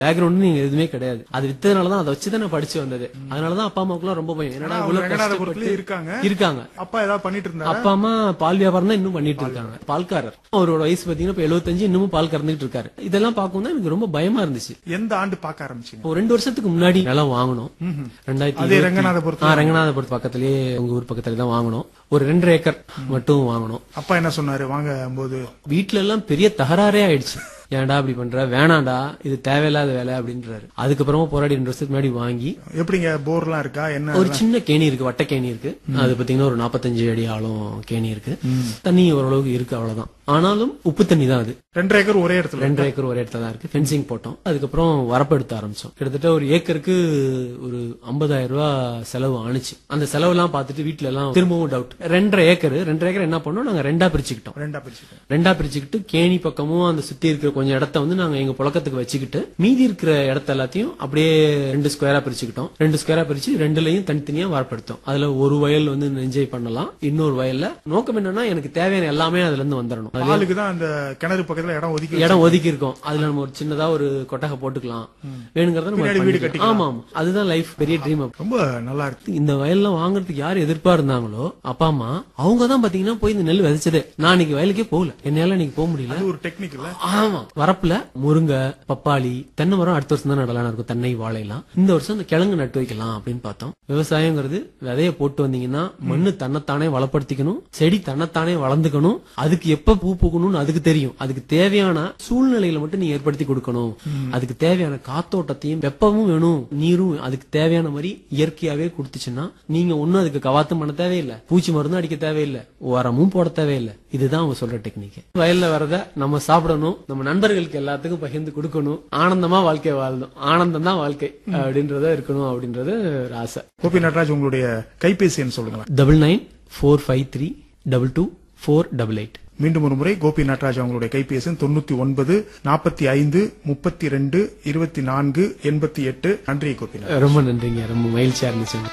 Background நீங்க எதுவுமே கிடையாது அது வித்ததுனால தான் அதை வச்சு தான் நான் படிச்சு வந்தது அதனால தான் அப்பா அம்மாவுக்குலாம் ரொம்ப பயம் என்னடா அவங்க இவ்வளவு ரங்கநாதபுரத்துலயே கஷ்டப்பட்டு இருக்காங்க இருக்காங்க அப்பா ஏதாவது பண்ணிட்டு இருந்தாரா அப்பா அம்மா பால் வியாபாரம் தான் இன்னும் பண்ணிட்டு இருக்காங்க பால்காரர் அவரோட வயசு பாத்தீங்கன்னா இப்ப 75 இன்னமும் பால் கறந்துட்டு இருக்காரு இதெல்லாம் பார்க்கும் தான் எனக்கு ரொம்ப பயமா இருந்துச்சு எந்த ஆண்டு பார்க்க ஆரம்பிச்சீங்க ஒரு ரெண்டு வருஷத்துக்கு முன்னாடி நிலம் வாங்கணும் ரெண்டாயிரத்தி அதே இருபத்தி- ரங்கநாதபுரத்துல ஆ, ரங்கநாதபுரத்து பக்கத்துலயே உங்க ஊர் பக்கத்துல தான் வாங்கணும் ஒரு ரெண்டரை ஏக்கர் மட்டும் வாங்கணும் அப்பா என்ன சொன்னாரு வாங்கும் போது வீட்ல எல்லாம் பெரிய தகராறே ஆயிடுச்சு ஏன்டா இப்படி பண்ற வேணாண்டா இது தேவையில்லாத வேலை அப்படின்றாரு அதுக்கப்புறமா போராடி ரெண்டு வருஷத்துக்கு முன்னாடி வாங்கி எப்படிங்க போர்லாம் இருக்கா என்ன ஒரு சின்ன கேணி இருக்கு வட்ட கேணி இருக்கு அது பாத்தீங்கன்னா ஒரு 45 அடி ஆழம் கேணி இருக்கு தண்ணி ஓரளவுக்கு இருக்கு அவ்வளவுதான் ஆனாலும் உப்பு தண்ணி தான் அது ரெண்டரை ஏக்கர் ஒரே இடத்துல ரெண்டரை ஏக்கர் ஒரு இடத்துல தான் இருக்கு ஃபென்சிங் போட்டோம் அதுக்கப்புறம் வரப்பு எடுத்த ஆரம்பிச்சோம் கிட்டத்தட்ட ஒரு ஏக்கருக்கு ஒரு 50000 ரூபாய் செலவு ஆணுச்சு அந்த செலவுலாம் பார்த்துட்டு வீட்ல எல்லாம் திரும்பவும் டவுட் ரெண்டரை ஏக்கர் ரெண்டரை ஏக்கர் என்ன பண்ணோம் நாங்க ரெண்டா பிரிச்சுக்கிட்டோம் ரெண்டா பிரிச்சுக்கேன் ரெண்டா பிரிச்சுக்கிட்டு கேணி பக்கமும் அந்த சுத்தி இருக்கிற கொஞ்சம் இடத்த வந்து நாங்க எங்க புழக்கத்துக்கு வச்சுக்கிட்டு மீதி இருக்கிற இடத்த எல்லாத்தையும் அப்படியே ரெண்டு ஸ்கொயரா பிரிச்சுக்கிட்டோம் ரெண்டு ஸ்கொயரா பிரிச்சு ரெண்டுலயும் தனித்தனியா வரப்படுத்தோம் அதுல ஒரு வயல் வந்து என்ஜாய் பண்ணலாம் இன்னொரு வயல்ல நோக்கம் என்னன்னா எனக்கு தேவையான எல்லாமே அதுல இருந்து வந்துடணும் அதுல பாலுக்கு தான் அந்த கிணறு பக்கத்துல இடம் ஒதுக்கி இடம் ஒதுக்கி இருக்கோம் அதுல நம்ம ஒரு சின்னதா ஒரு கொட்டகை போட்டுக்கலாம் வேணுங்கிறத நம்ம பின்னாடி வீடு பண்ணிக்கலாம். ஆமா ஆமா அதுதான் லைஃப் பெரிய ட்ரீம் ரொம்ப நல்லா இருக்கு இந்த வயல்லாம் வாங்குறதுக்கு யார் எதிர்ப்பா இருந்தாங்களோ அப்பா அம்மா அவங்க தான் பாத்தீங்கன்னா போய் இந்த நெல் விதைச்சதே நான் இன்னைக்கு வயலுக்கே போகல என்னால இன்னைக்கு போக முடியல அது ஒரு டெக்னிக் இல்ல ஆமா வரப்புல முருங்கை பப்பாளி தென்னை மரம் அடுத்த வருஷம் தான் நடலாம் இருக்கும் தென்னை வாழைலாம் இந்த வருஷம் இந்த கிழங்கு நட்டு வைக்கலாம் அப்படின்னு பார்த்தோம் விவசாயங்கிறது விதைய போட்டு வந்தீங்கன்னா மண்ணு தன்னைத்தானே வளப்படுத்திக்கணும் செடி தன்னைத்தானே வளர்ந்துக்கணும் அதுக்கு எப்ப பூ பூக்கணும்னு அதுக்கு தெரியும் அதுக்கு தேவையான சூழ்நிலைகளை மட்டும் நீ ஏற்படுத்தி கொடுக்கணும் அதுக்கு தேவையான காத்தோட்டத்தையும் வெப்பமும் வேணும் நீரும் அதுக்கு தேவையான மாதிரி இயற்கையாவே கொடுத்துச்சுன்னா நீங்க ஒண்ணும் அதுக்கு கவாத்தும் பண்ண தேவையில்லை பூச்சி மருந்தும் அடிக்க தேவையில்லை உரமும் போட தேவையில்லை இதுதான் அவங்க சொல்ற டெக்னிக் வயல்ல வரத நம்ம சாப்பிடணும் நம்ம நண்பர்களுக்கு எல்லாத்துக்கும் பகிர்ந்து கொடுக்கணும் ஆனந்தமா வாழ்க்கை வாழணும் ஆனந்தம் தான் வாழ்க்கை அப்படின்றத இருக்கணும் அப்படின்றது ஒரு ஆசை கோபி நடராஜ் உங்களுடைய கைபேசி எண் சொல்லுங்களேன் double nine four five three double two four double eight மீண்டும் ஒரு முறை கோபி நடராஜ் அவங்களுடைய கைபேசி எண் தொண்ணூத்தி ஒன்பது நாற்பத்தி ஐந்து முப்பத்தி ரெண்டு இருபத்தி நான்கு எண்பத்தி எட்டு நன்றி கோபிநாத் ரொம்ப நன்றிங்க ரொம்ப மகிழ்ச்சியா இருந்துச்சு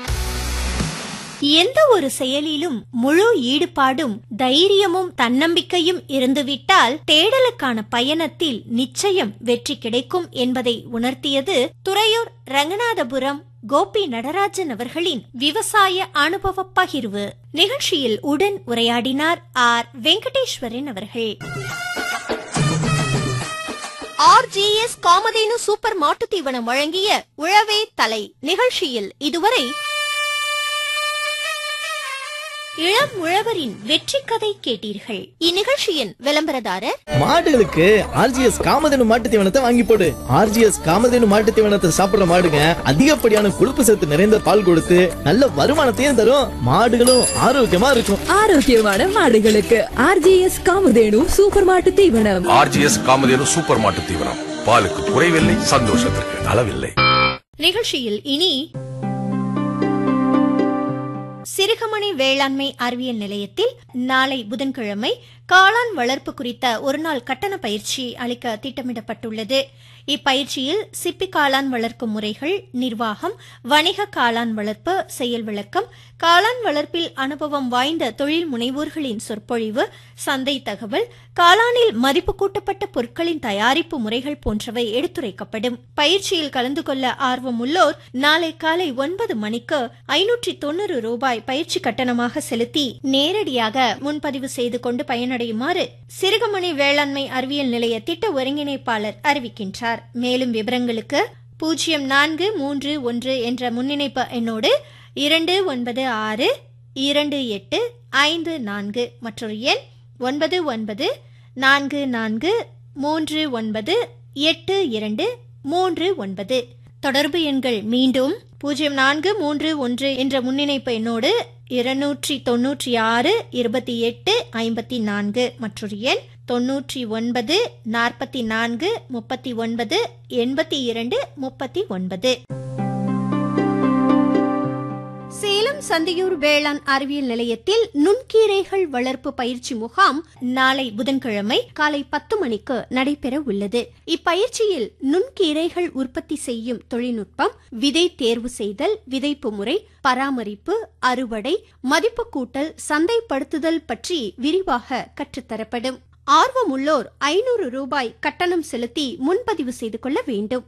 எந்த ஒரு செயலிலும் முழு ஈடுபாடும் தைரியமும் தன்னம்பிக்கையும் இருந்துவிட்டால் தேடலுக்கான பயணத்தில் நிச்சயம் வெற்றி கிடைக்கும் என்பதை உணர்த்தியது துறையூர் ரங்கநாதபுரம் கோபி நடராஜன் அவர்களின் விவசாய அனுபவ பகிர்வு நிகழ்ச்சியில் உடன் உரையாடினார் ஆர் வெங்கடேஸ்வரன் அவர்கள் ஆர்ஜிஎஸ் காமதேனு சூப்பர் மாட்டுத் தீவனம் வழங்கிய உழவே தலை நிகழ்ச்சியில் இதுவரை இளம் உழவரின் வெற்றி கதை கேட்டீர்கள் இந்நிகழ்ச்சியின் விளம்பரதாரர் மாடுகளுக்கு ஆர்ஜிஎஸ் காமதேனு மாட்டு தீவனத்தை வாங்கி போடு ஆர்ஜிஎஸ் காமதேனு மாட்டு தீவனத்தை சாப்பிடுற மாடுங்க அதிகப்படியான கொழுப்பு சத்து நிறைந்த பால் கொடுத்து நல்ல வருமானத்தையும் தரும் மாடுகளும் ஆரோக்கியமா இருக்கும் ஆரோக்கியமான மாடுகளுக்கு ஆர்ஜிஎஸ் காமதேனு சூப்பர் மாட்டு தீவனம் ஆர்ஜிஎஸ் காமதேனு சூப்பர் மாட்டு தீவனம் பாலுக்கு குறைவில்லை சந்தோஷத்திற்கு அளவில்லை நிகழ்ச்சியில் இனி சிறுகமணி வேளாண்மை அறிவியல் நிலையத்தில் நாளை புதன்கிழமை காளான் வளர்ப்பு குறித்த ஒருநாள் கட்டண பயிற்சி அளிக்க திட்டமிடப்பட்டுள்ளது இப்பயிற்சியில் சிப்பி காளான் வளர்க்கும் முறைகள் நிர்வாகம் வணிக காளான் வளர்ப்பு செயல் விளக்கம் காளான் வளர்ப்பில் அனுபவம் வாய்ந்த தொழில் முனைவோர்களின் சொற்பொழிவு சந்தை தகவல் காளானில் மதிப்பு கூட்டப்பட்ட பொருட்களின் தயாரிப்பு முறைகள் போன்றவை எடுத்துரைக்கப்படும் பயிற்சியில் கலந்து கொள்ள ஆர்வமுள்ளோர் நாளை காலை ஒன்பது மணிக்கு ஐநூற்றி தொண்ணூறு ரூபாய் பயிற்சி கட்டணமாக செலுத்தி நேரடியாக முன்பதிவு செய்து கொண்டு பயனடையுமாறு சிறுகமணி வேளாண்மை அறிவியல் நிலைய திட்ட ஒருங்கிணைப்பாளர் அறிவிக்கின்றார் மேலும் விவரங்களுக்கு பூஜ்ஜியம் நான்கு மூன்று ஒன்று என்ற முன்னிணைப்பு எண்ணோடு இரண்டு ஒன்பது ஆறு இரண்டு எட்டு ஐந்து நான்கு மற்றொரு எண் ஒன்பது ஒன்பது நான்கு நான்கு மூன்று ஒன்பது எட்டு இரண்டு மூன்று ஒன்பது தொடர்பு எண்கள் மீண்டும் பூஜ்ஜியம் நான்கு மூன்று ஒன்று என்ற முன்னிணைப்பு எண்ணோடு இருநூற்றி தொன்னூற்றி ஆறு இருபத்தி எட்டு ஐம்பத்தி நான்கு மற்றொரு எண் தொன்னூற்றி ஒன்பது நாற்பத்தி நான்கு முப்பத்தி ஒன்பது எண்பத்தி இரண்டு முப்பத்தி ஒன்பது சேலம் சந்தியூர் வேளாண் அறிவியல் நிலையத்தில் நுண்கீரைகள் வளர்ப்பு பயிற்சி முகாம் நாளை புதன்கிழமை காலை பத்து மணிக்கு நடைபெற உள்ளது இப்பயிற்சியில் நுண்கீரைகள் உற்பத்தி செய்யும் தொழில்நுட்பம் விதை தேர்வு செய்தல் விதைப்பு முறை பராமரிப்பு அறுவடை மதிப்பு கூட்டல் சந்தைப்படுத்துதல் பற்றி விரிவாக கற்றுத்தரப்படும் ஆர்வமுள்ளோர் ஐநூறு ரூபாய் கட்டணம் செலுத்தி முன்பதிவு செய்து கொள்ள வேண்டும்